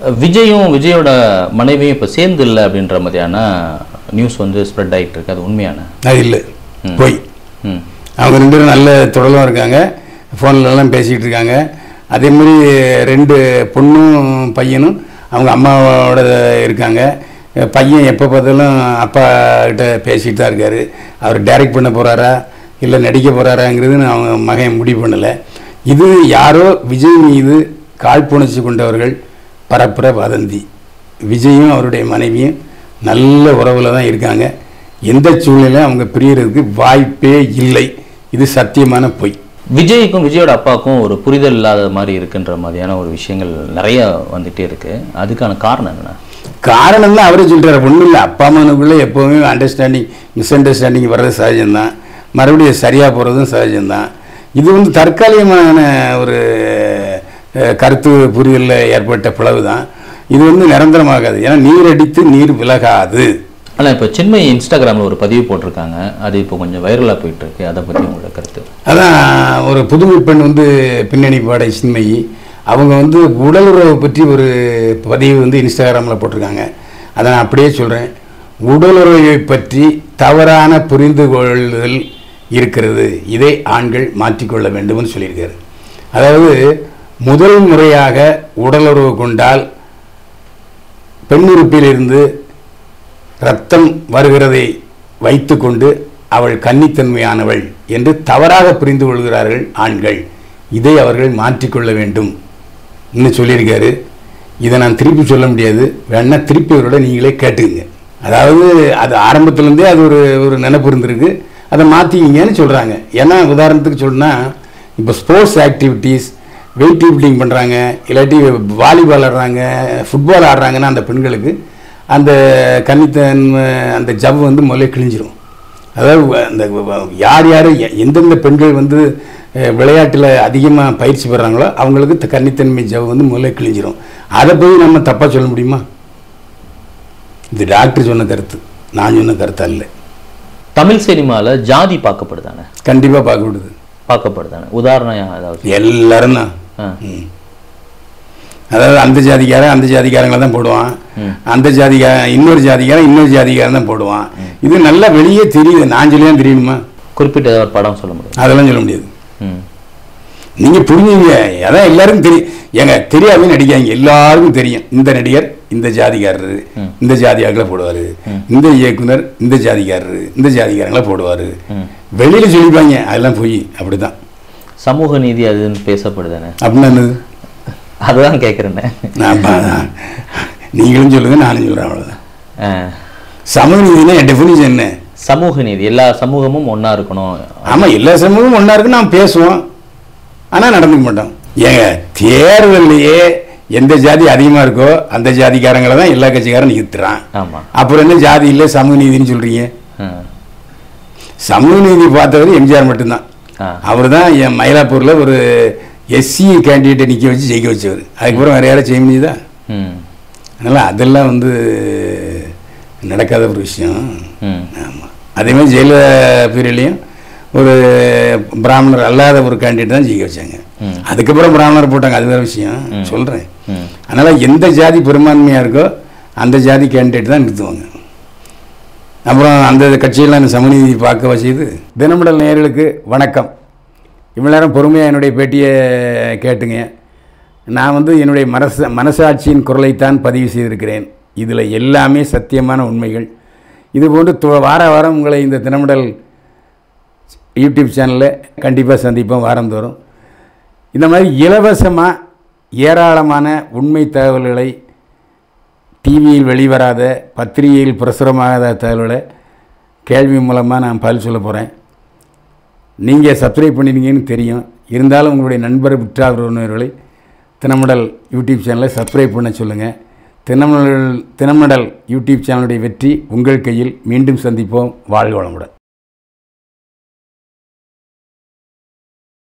விஜயும் விஜயோட மனைவியும் இப்போ சேர்ந்து இல்லை அப்படின்ற மாதிரியான நியூஸ் வந்து ஸ்ப்ரெட் ஆகிட்டு இருக்கு அது உண்மையான அது இல்லை போய் ம் அவங்க ரெண்டு பேரும் நல்ல தொடர்பாக இருக்காங்க ஃபோன்லலாம் பேசிக்கிட்டு இருக்காங்க அதே மாதிரி ரெண்டு பொண்ணும் பையனும் அவங்க அம்மாவோட இருக்காங்க பையன் எப்போ பார்த்தாலும் அப்பா கிட்ட பேசிகிட்டு தான் இருக்காரு அவர் டைரக்ட் பண்ண போகிறாரா இல்லை நடிக்க போகிறாராங்கிறது அவங்க மகன் முடிவு பண்ணலை இது யாரோ விஜய் மீது காழ்ப்புணர்ச்சி கொண்டவர்கள் பரப்புற வதந்தி விஜயும் அவருடைய மனைவியும் நல்ல உறவில் தான் இருக்காங்க எந்த சூழ்நிலையும் அவங்க பிரியறதுக்கு வாய்ப்பே இல்லை இது சத்தியமான பொய் விஜய்க்கும் விஜயோட அப்பாவுக்கும் ஒரு புரிதல் இல்லாத மாதிரி இருக்குன்ற மாதிரியான ஒரு விஷயங்கள் நிறைய வந்துட்டே இருக்கு அதுக்கான காரணம் என்ன காரணம் தான் அவரே சொல்கிறார் ஒன்றும் இல்லை அப்பா அம்மானுக்குள்ளே எப்போவுமே அண்டர்ஸ்டாண்டிங் மிஸ் அண்டர்ஸ்டாண்டிங் வர்றது சகஜம்தான் மறுபடியும் சரியாக போகிறதும் சகஜம்தான் இது வந்து தற்காலிகமான ஒரு அஹ், கருத்து புரிதலில் ஏற்பட்ட பிளவு தான் இது வந்து நிரந்தரமாகாது ஏன்னா நீர் அடித்து நீர் விலகாது ஆனால் இப்போ சின்மயி இன்ஸ்டாகிராமில் ஒரு பதிவு போட்டிருக்காங்க அது இப்போ கொஞ்சம் வைரலாக போயிட்டு இருக்கு அதை பற்றி உங்களோட கருத்து அதான் ஒரு புதுமை பெண் வந்து பின்னணி பாடை சின்மயி அவங்க வந்து உடலுறவு பற்றி ஒரு பதிவு வந்து இன்ஸ்டாகிராமில் போட்டிருக்காங்க அதை நான் அப்படியே சொல்கிறேன் உடலுறவை பற்றி தவறான புரிந்து கொள்ளுதல் இருக்கிறது இதை ஆண்கள் மாற்றிக்கொள்ள வேண்டும்னு சொல்லியிருக்காரு அதாவது முதல் முறையாக உடலுறவு கொண்டால் பெண்ணுறுப்பிலிருந்து ரத்தம் வருகிறதை வைத்துக்கொண்டு அவள் கன்னித்தன்மையானவள் என்று தவறாக புரிந்து கொள்கிறார்கள் ஆண்கள் இதை அவர்கள் மாற்றிக்கொள்ள வேண்டும் இன்னும் சொல்லியிருக்காரு இதை நான் திருப்பி சொல்ல முடியாது வேணா திருப்பி அவரோட நீங்களே கேட்டுக்குங்க அதாவது அது ஆரம்பத்துலேருந்தே அது ஒரு ஒரு நினைப்பு இருந்திருக்கு அதை மாற்றிக்கிங்கன்னு சொல்கிறாங்க ஏன்னா உதாரணத்துக்கு சொன்னால் இப்போ ஸ்போர்ட்ஸ் ஆக்டிவிட்டீஸ் வெயிட் லிஃப்டிங் பண்ணுறாங்க இல்லாட்டி வாலிபால் ஆடுறாங்க ஃபுட்பால் ஆடுறாங்கன்னா அந்த பெண்களுக்கு அந்த கன்னித்தன்மை அந்த ஜவ் வந்து முதல்ல கிழிஞ்சிரும் அதாவது வ- அந்த வ- வ- யார் யார் எ- எந்தெந்த பெண்கள் வந்து விளையாட்டில் அதிகமாக பயிற்சி பெறாங்களோ அவங்களுக்கு த- கன்னித்தன்மை ஜவ் வந்து முதல்ல கிழிஞ்சிரும் அதை போய் நம்ம தப்பாக சொல்ல முடியுமா இது டாக்டர் சொன்ன கருத்து நான் சொன்ன கருத்து அல்ல தமிழ் சினிமாவில் ஜாதி பார்க்கப்படுதானே கண்டிப்பாக பார்க்க விடுது பார்க்கப்படுதானே உதாரணம் ஏதாவது எல்லாரும் தான் ஆ ம். அதாவது அந்த ஜாதிக்காரன் அந்த ஜாதிக்காரங்களை தான் போடுவான் அந்த ஜாதிக்காரன் இன்னொரு ஜாதிக்காரன் இன்னொரு ஜாதிக்காரன் தான் போடுவான் இது நல்லா வெளியே தெரியுது நான் சொல்லிதான் தெரியணுமா குறிப்பிட்ட ஏதாவது ஒரு படம் சொல்ல முடியும் அதெல்லாம் சொல்ல முடியாது ம் நீங்க புரிஞ்சுங்க அதான் எல்லாருக்கும் தெரியும் ஏங்க தெரியாதுன்னு நடிக்காங்க எல்லாருக்கும் தெரியும் இந்த நடிகர் இந்த ஜாதிக்காரரு இந்த ஜாதியார்களை போடுவாரு இந்த இயக்குனர் இந்த ஜாதிக்காரரு இந்த ஜாதிக்காரங்களை போடுவாரு ம். வெளியில சொல்லிப்பாங்க அதெல்லாம் போய் அப்படிதான் சமூக நீதி அதுன்னு பேசப்படுதானே அப்படின்னா என்னது அதுதான் கேட்குறேன்னே நான் பா- நீங்களும் சொல்லுங்க நானும் சொல்றேன் அவ்வளவுதான் சமூக நீதினா என் டெஃபினிஷன் என்ன சமூக நீதி எல்லா சமூகமும் ஒண்ணா இருக்கணும் ஆமா எல்லா சமூகமும் ஒன்றா இருக்கு நாம் பேசுவோம் ஆனா நடந்துக்க மாட்டோம் ஏங்க தேர்தல்லையே எந்த ஜாதி அதிகமா இருக்கோ அந்த ஜாதிக்காரங்களை தான் எல்லா கட்சிக்காரன் நிறுத்துறான் ஆமா அப்புறம் என்ன ஜாதி இல்லை சமூக நீதின்னு சொல்றீங்க ஆ. சமூக நீதி பார்த்தவர் எம்ஜிஆர் மட்டும்தான் ஆ. அவர் தான் என் மயிலாப்பூர்ல ஒரு எஸ்சி கேண்டிடேட்டை நிக்க வச்சு ஜெயிக்க வச்சவர் அதுக்கப்புறம் வேற யாரும் செய்ய முடியுதா ம் அதனால அதெல்லாம் வந்து நடக்காத ஒரு விஷயம் ம் ஆமாம் அதே மாதிரி ஜெயலலிதா பீரியட்லையும் ஒரு பிராமணர் அல்லாத ஒரு கேண்டிடேட் தான் ஜெயிக்க வச்சாங்க ம். அதுக்கப்புறம் பிராமணர் போட்டாங்க அது வேற விஷயம் சொல்கிறேன் ம் அதனால் எந்த ஜாதி பெரும்பான்மையாக இருக்கோ அந்த ஜாதி கேண்டிடேட் தான் நிறுத்துவாங்க அப்புறம் அந்த கட்சியெல்லாம் சமநீதி பார்க்க வச்சது தினமடல் நேயர்களுக்கு வணக்கம் இவ்வளோ நேரம் பொறுமையாக என்னுடைய பேட்டியை கேட்டுங்க நான் வந்து என்னுடைய மனச மனசாட்சியின் குரலைத்தான் பதிவு செய்திருக்கிறேன் இதில் எல்லாமே சத்தியமான உண்மைகள் இதுபோன்று து- வார வாரம் உங்களை இந்த தினமடல் யூடியூப் சேனலில் கண்டிப்பாக சந்திப்போம் வாரந்தோறும் இந்த மாதிரி இலவசமாக ஏராளமான உண்மை தகவல்களை டிவியில் வெளிவராத பத்திரிகையில் பிரசுரமாகாத தகவல்களை கேள்வி மூலமாக நான் பதில் சொல்ல போகிறேன் நீங்கள் சப்ஸ்கிரைப் பண்ணிருங்கன்னு தெரியும் இருந்தாலும் உங்களுடைய நண்பர் விற்றார் உறவினர்களை தினமடல் யூடியூப் சேனலை சப்ஸ்கிரைப் பண்ண சொல்லுங்கள் தினமடல் தினமடல் யூடியூப் சேனலுடைய வெற்றி உங்கள் கையில் மீண்டும் சந்திப்போம் வாழ்க வளமுடன்